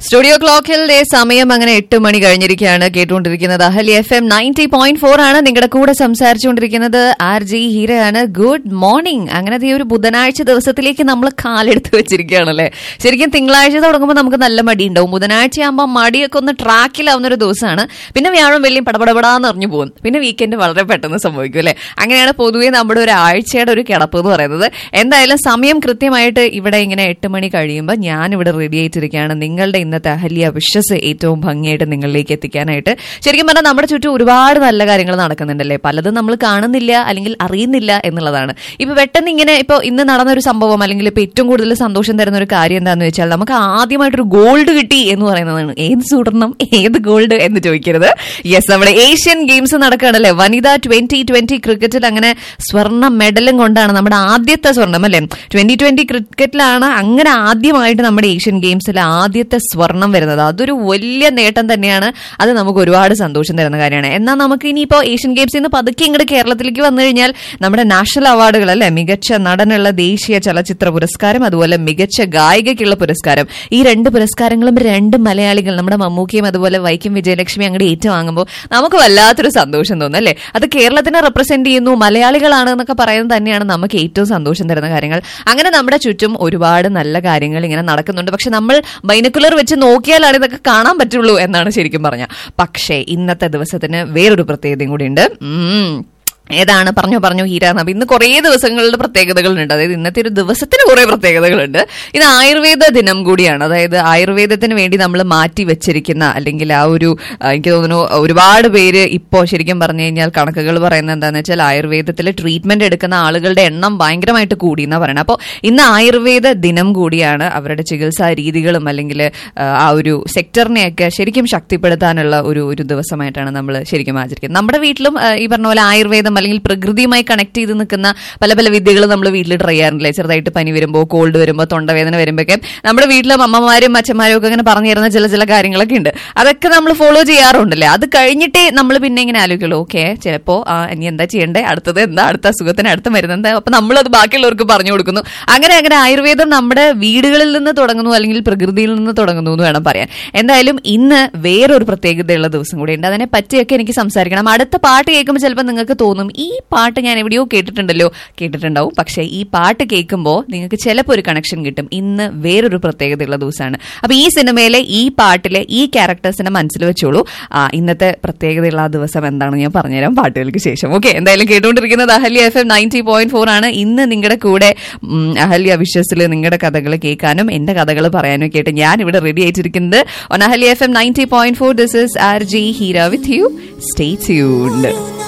studio ക്ലോക്കിലെ സമയം അങ്ങനെ എട്ട് മണി കഴിഞ്ഞിരിക്കുകയാണ് കേട്ടുകൊണ്ടിരിക്കുന്നത് Ahalya F M ninety point four ആണ് നിങ്ങളുടെ കൂടെ സംസാരിച്ചുകൊണ്ടിരിക്കുന്നത് ആർ ജി ഹീരയാണ് ഗുഡ് മോർണിംഗ് അങ്ങനെ ഈ ഒരു ബുധനാഴ്ച ദിവസത്തിലേക്ക് നമ്മൾ കാലെടുത്ത് വെച്ചിരിക്കുകയാണല്ലേ ശരിക്കും തിങ്കളാഴ്ച തുടങ്ങുമ്പോൾ നമുക്ക് നല്ല മടി ഉണ്ടാവും ബുധനാഴ്ച ആകുമ്പോൾ മടിയൊക്കെ ഒന്ന് ട്രാക്കിലാവുന്ന ഒരു ദിവസമാണ് പിന്നെ വ്യാഴം വെള്ളിയും പടപടപടാന്ന് എറിഞ്ഞു പോകും പിന്നെ വീക്കെൻഡ് വളരെ പെട്ടെന്ന് സംഭവിക്കും അല്ലേ അങ്ങനെയാണ് പൊതുവേ നമ്മുടെ ഒരു ആഴ്ചയുടെ ഒരു കിടപ്പ് എന്ന് പറയുന്നത് എന്തായാലും സമയം കൃത്യമായിട്ട് ഇവിടെ ഇങ്ങനെ എട്ട് മണി കഴിയുമ്പോൾ ഞാൻ ഇവിടെ റെഡി ആയിട്ടിരിക്കുകയാണ് നിങ്ങളുടെ ഇന്നത്തെ അഹല്യ വിശ്വസ് ഏറ്റവും ഭംഗിയായിട്ട് നിങ്ങളിലേക്ക് എത്തിക്കാനായിട്ട് ശരിക്കും പറഞ്ഞാൽ നമ്മുടെ ചുറ്റും ഒരുപാട് നല്ല കാര്യങ്ങൾ നടക്കുന്നുണ്ടല്ലേ പലതും നമ്മൾ കാണുന്നില്ല അല്ലെങ്കിൽ അറിയുന്നില്ല എന്നുള്ളതാണ് ഇപ്പൊ പെട്ടെന്ന് ഇങ്ങനെ ഇപ്പൊ ഇന്ന് നടന്ന ഒരു സംഭവം അല്ലെങ്കിൽ ഇപ്പൊ ഏറ്റവും കൂടുതൽ സന്തോഷം തരുന്ന ഒരു കാര്യം എന്താണെന്ന് വെച്ചാൽ നമുക്ക് ആദ്യമായിട്ടൊരു ഗോൾഡ് കിട്ടി എന്ന് പറയുന്നതാണ് ഏത് സ്വർണം ഏത് ഗോൾഡ് എന്ന് ചോദിക്കരുത് യെസ് നമ്മുടെ ഏഷ്യൻ ഗെയിംസ് നടക്കുകയാണല്ലേ വനിത ട്വന്റി ട്വന്റി ക്രിക്കറ്റിൽ അങ്ങനെ സ്വർണ്ണ മെഡലും കൊണ്ടാണ് നമ്മുടെ ആദ്യത്തെ സ്വർണം അല്ലേ ട്വന്റി ട്വന്റി ക്രിക്കറ്റിലാണ് അങ്ങനെ ആദ്യമായിട്ട് നമ്മുടെ ഏഷ്യൻ ഗെയിംസിൽ ആദ്യത്തെ സ്വർണം വരുന്നത് അതൊരു വലിയ നേട്ടം തന്നെയാണ് അത് നമുക്ക് ഒരുപാട് സന്തോഷം തരുന്ന കാര്യമാണ് എന്നാൽ നമുക്ക് ഇനിയിപ്പോ ഏഷ്യൻ ഗെയിംസിൽ നിന്ന് പതുക്കെ ഇങ്ങോട്ട് കേരളത്തിലേക്ക് വന്നു കഴിഞ്ഞാൽ നമ്മുടെ നാഷണൽ അവാർഡുകൾ അല്ലെ മികച്ച നടനുള്ള ദേശീയ ചലച്ചിത്ര പുരസ്കാരം അതുപോലെ മികച്ച ഗായികയ്ക്കുള്ള പുരസ്കാരം ഈ രണ്ട് പുരസ്കാരങ്ങളും രണ്ട് മലയാളികൾ നമ്മുടെ മമ്മൂക്കയും അതുപോലെ വൈക്കം വിജയലക്ഷ്മി അങ്ങോട്ട് ഏറ്റുവാങ്ങുമ്പോൾ നമുക്ക് വല്ലാത്തൊരു സന്തോഷം തോന്നും അല്ലേ അത് കേരളത്തിനെ റെപ്രസെന്റ് ചെയ്യുന്നു മലയാളികളാണ് എന്നൊക്കെ പറയുന്നത് തന്നെയാണ് നമുക്ക് ഏറ്റവും സന്തോഷം തരുന്ന കാര്യങ്ങൾ അങ്ങനെ നമ്മുടെ ചുറ്റും ഒരുപാട് നല്ല കാര്യങ്ങൾ ഇങ്ങനെ നടക്കുന്നുണ്ട് പക്ഷെ നമ്മൾ ബൈനക്കുലർ വെച്ച് നോക്കിയാലാണ് ഇതൊക്കെ കാണാൻ പറ്റുള്ളൂ എന്നാണ് ശരിക്കും പറഞ്ഞ പക്ഷേ ഇന്നത്തെ ദിവസത്തിന് വേറൊരു പ്രത്യേകതയും കൂടി ഉണ്ട് ഉം ഏതാണ് പറഞ്ഞു പറഞ്ഞു ഹീരാനബ് ഇന്ന് കുറേ ദിവസങ്ങളുടെ പ്രത്യേകതകളുണ്ട് അതായത് ഇന്നത്തെ ഒരു ദിവസത്തിന് കുറേ പ്രത്യേകതകളുണ്ട് ഇത് ആയുർവേദ ദിനം കൂടിയാണ് അതായത് ആയുർവേദത്തിന് വേണ്ടി നമ്മൾ മാറ്റി വെച്ചിരിക്കുന്ന അല്ലെങ്കിൽ ആ ഒരു ആ, എനിക്ക് തോന്നുന്നു ഒരുപാട് പേര് ഇപ്പോൾ ശരിക്കും പറഞ്ഞു കഴിഞ്ഞാൽ കണക്കുകൾ പറയുന്നത് എന്താണെന്ന് വെച്ചാൽ ആയുർവേദത്തിൽ ട്രീറ്റ്മെന്റ് എടുക്കുന്ന ആളുകളുടെ എണ്ണം ഭയങ്കരമായിട്ട് കൂടി എന്നാ പറയുന്നത് അപ്പോൾ ഇന്ന് ആയുർവേദ ദിനം കൂടിയാണ് അവരുടെ ചികിത്സാ രീതികളും അല്ലെങ്കിൽ ആ, ആ ഒരു സെക്ടറിനെയൊക്കെ ശരിക്കും ശക്തിപ്പെടുത്താനുള്ള ഒരു ഒരു ദിവസമായിട്ടാണ് നമ്മൾ ശരിക്കും ആചരിക്കുന്നത് നമ്മുടെ വീട്ടിലും ആ, ഈ പറഞ്ഞ പോലെ ആയുർവേദം അല്ലെങ്കിൽ പ്രകൃതിയുമായി കണക്ട് ചെയ്ത് നിൽക്കുന്ന പല പല വിദ്യകൾ നമ്മൾ വീട്ടിൽ ട്രൈ ചെയ്യാറില്ലേ ചെറുതായിട്ട് പനി വരുമ്പോൾ കോൾഡ് വരുമ്പോൾ തൊണ്ടവേദന വരുമ്പോഴൊക്കെ നമ്മുടെ വീട്ടിലും അമ്മമാരും അച്ഛന്മാരും ഒക്കെ ഇങ്ങനെ പറഞ്ഞു തരുന്ന ചില ചില കാര്യങ്ങളൊക്കെ ഉണ്ട് അതൊക്കെ നമ്മൾ ഫോളോ ചെയ്യാറുണ്ടല്ലേ അത് കഴിഞ്ഞിട്ടേ നമ്മൾ പിന്നെ ഇങ്ങനെ ആലോചിക്കുള്ളൂ ഓക്കെ ചിലപ്പോ ആ, ഇനി എന്താ ചെയ്യണ്ടേ അടുത്തത് എന്താ അടുത്ത അസുഖത്തിന് അടുത്ത മരുന്ന് എന്താ അപ്പൊ നമ്മളത് ബാക്കിയുള്ളവർക്ക് പറഞ്ഞു കൊടുക്കുന്നു അങ്ങനെ അങ്ങനെ ആയുർവേദം നമ്മുടെ വീടുകളിൽ നിന്ന് തുടങ്ങുന്നു അല്ലെങ്കിൽ പ്രകൃതിയിൽ നിന്ന് തുടങ്ങുന്നു എന്ന് വേണം പറയാൻ എന്തായാലും ഇന്ന് വേറൊരു പ്രത്യേകതയുള്ള ദിവസം കൂടി ഉണ്ട് അതിനെ പറ്റിയൊക്കെ എനിക്ക് സംസാരിക്കണം അടുത്ത പാട്ട് കേൾക്കുമ്പോൾ ചിലപ്പോൾ നിങ്ങൾക്ക് തോന്നും ഈ പാട്ട് ഞാൻ എവിടെയോ കേട്ടിട്ടുണ്ടല്ലോ കേട്ടിട്ടുണ്ടാവും പക്ഷേ ഈ പാട്ട് കേൾക്കുമ്പോൾ നിങ്ങൾക്ക് ചിലപ്പോൾ ഒരു കണക്ഷൻ കിട്ടും ഇന്ന് വേറൊരു പ്രത്യേകതയുള്ള ദിവസമാണ് അപ്പൊ ഈ സിനിമയിലെ ഈ പാട്ടിലെ ഈ ക്യാരക്ടേഴ്സിനെ മനസ്സിൽ വെച്ചോളൂ ആ, ഇന്നത്തെ പ്രത്യേകതയുള്ള ആ ദിവസം എന്താണെന്ന് ഞാൻ പറഞ്ഞുതരാം പാട്ടുകൾക്ക് ശേഷം ഓക്കെ എന്തായാലും കേട്ടുകൊണ്ടിരിക്കുന്നത് Ahalya F M ninety point four ആണ് ഇന്ന് നിങ്ങളുടെ കൂടെ ഉം, അഹല്യ വിശ്വസിൽ നിങ്ങളുടെ കഥകൾ കേൾക്കാനും എന്റെ കഥകൾ പറയാനും ഒക്കെ ആയിട്ട് ഞാൻ ഇവിടെ റെഡി ആയിട്ടിരിക്കുന്നത് on Ahalya F M ninety point four this is R G Heera with you stay tuned